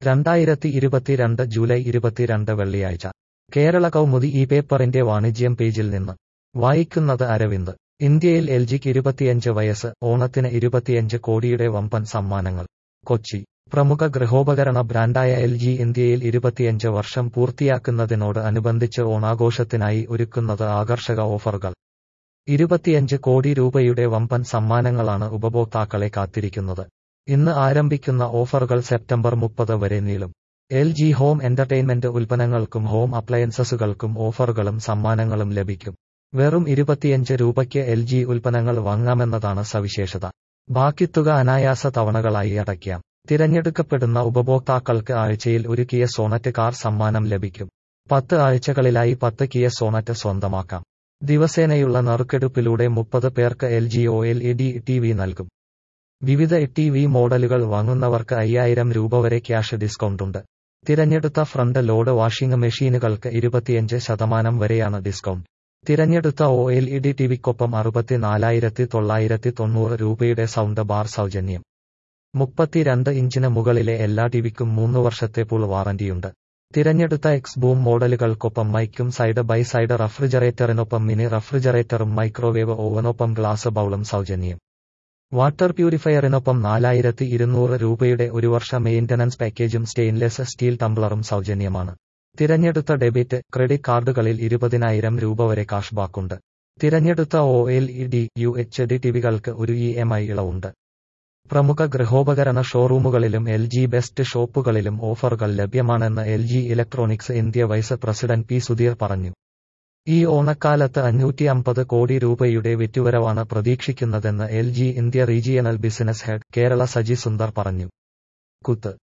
രണ്ടായിരത്തി ഇരുപത്തിരണ്ട് ജൂലൈ ഇരുപത്തിരണ്ട് വെള്ളിയാഴ്ച കേരള കൗമുദി ഈ പേപ്പറിന്റെ വാണിജ്യം പേജിൽ നിന്ന് വായിക്കുന്നത് അരവിന്ദ് ഇന്ത്യയിൽ എൽ ജിക്ക് ഇരുപത്തിയഞ്ച് വയസ്സ് ഓണത്തിന് ഇരുപത്തിയഞ്ച് കോടിയുടെ വമ്പൻ സമ്മാനങ്ങൾ കൊച്ചി പ്രമുഖ ഗൃഹോപകരണ ബ്രാൻഡായ എൽ ജി ഇന്ത്യയിൽ ഇരുപത്തിയഞ്ച് വർഷം പൂർത്തിയാക്കുന്നതിനോട് അനുബന്ധിച്ച് ഓണാഘോഷത്തിനായി ഒരുക്കുന്നത് ആകർഷക ഓഫറുകൾ ഇരുപത്തിയഞ്ച് കോടി രൂപയുടെ വമ്പൻ സമ്മാനങ്ങളാണ് ഉപഭോക്താക്കളെ കാത്തിരിക്കുന്നത് ഇന്ന് ആരംഭിക്കുന്ന ഓഫറുകൾ സെപ്റ്റംബർ മുപ്പത് വരെ നീളും എൽ ജി ഹോം എന്റർടൈൻമെന്റ് ഉൽപ്പന്നങ്ങൾക്കും ഹോം അപ്ലയൻസസുകൾക്കും ഓഫറുകളും സമ്മാനങ്ങളും ലഭിക്കും വെറും ഇരുപത്തിയഞ്ച് രൂപയ്ക്ക് എൽ ജി ഉൽപ്പന്നങ്ങൾ വാങ്ങാമെന്നതാണ് സവിശേഷത ബാക്കി തുക അനായാസ തവണകളായി അടയ്ക്കാം തിരഞ്ഞെടുക്കപ്പെടുന്ന ഉപഭോക്താക്കൾക്ക് ആഴ്ചയിൽ ഒരു കിയ സോണറ്റ് കാർ സമ്മാനം ലഭിക്കും പത്ത് ആഴ്ചകളിലായി പത്ത് കിയ സോണറ്റ് സ്വന്തമാക്കാം ദിവസേനയുള്ള നറുക്കെടുപ്പിലൂടെ മുപ്പത് പേർക്ക് L G O L E D T V നൽകും വിവിധ ടി വി മോഡലുകൾ വാങ്ങുന്നവർക്ക് അയ്യായിരം രൂപ വരെ ക്യാഷ് ഡിസ്കൗണ്ടുണ്ട് തിരഞ്ഞെടുത്ത ഫ്രണ്ട് ലോഡ് വാഷിംഗ് മെഷീനുകൾക്ക് ഇരുപത്തിയഞ്ച് ശതമാനം വരെയാണ് ഡിസ്കൗണ്ട് തിരഞ്ഞെടുത്ത ഒ എൽ ഇ ഡി ടിവിക്കൊപ്പം അറുപത്തിനാലായിരത്തി തൊള്ളായിരത്തി തൊണ്ണൂറ് രൂപയുടെ സൗണ്ട് ബാർ സൗജന്യം മുപ്പത്തിരണ്ട് ഇഞ്ചിന് മുകളിലെ എല്ലാ ടിവിക്കും മൂന്ന് വർഷത്തെ പുൾ വാറന്റിയുണ്ട് തിരഞ്ഞെടുത്ത എക്സ് ബൂം മോഡലുകൾക്കൊപ്പം മൈക്കും സൈഡ് ബൈ സൈഡ് റഫ്രിജറേറ്ററിനൊപ്പം മിനി റഫ്രിജറേറ്ററും മൈക്രോവേവ് ഓവനൊപ്പം ഗ്ലാസ് ബൗളും സൗജന്യം വാട്ടർ പ്യൂരിഫയറിനൊപ്പം നാലായിരത്തി ഇരുന്നൂറ് രൂപയുടെ ഒരു വർഷ മെയിന്റനൻസ് പാക്കേജും സ്റ്റെയിൻലെസ് സ്റ്റീൽ ടംബ്ലറും സൗജന്യമാണ് തിരഞ്ഞെടുത്ത ഡെബിറ്റ് ക്രെഡിറ്റ് കാർഡുകളിൽ ഇരുപതിനായിരം രൂപ വരെ കാഷ് ബാക്കുണ്ട് തിരഞ്ഞെടുത്ത O L E D U H D ടിവികൾക്ക് ഒരു ഇ എം ഐ ഇളവുണ്ട് പ്രമുഖ ഗൃഹോപകരണ ഷോറൂമുകളിലും എൽ ജി ബെസ്റ്റ് ഷോപ്പുകളിലും ഓഫറുകൾ ലഭ്യമാണെന്ന് L G electronics India vice president P Sudheer പറഞ്ഞു ഈ ഓണക്കാലത്ത് അഞ്ഞൂറ്റി അമ്പത് കോടി രൂപയുടെ വിറ്റുവരവാണ് പ്രതീക്ഷിക്കുന്നതെന്ന് L G India regional business head Kerala Saji Sundar പറഞ്ഞു കുത്ത്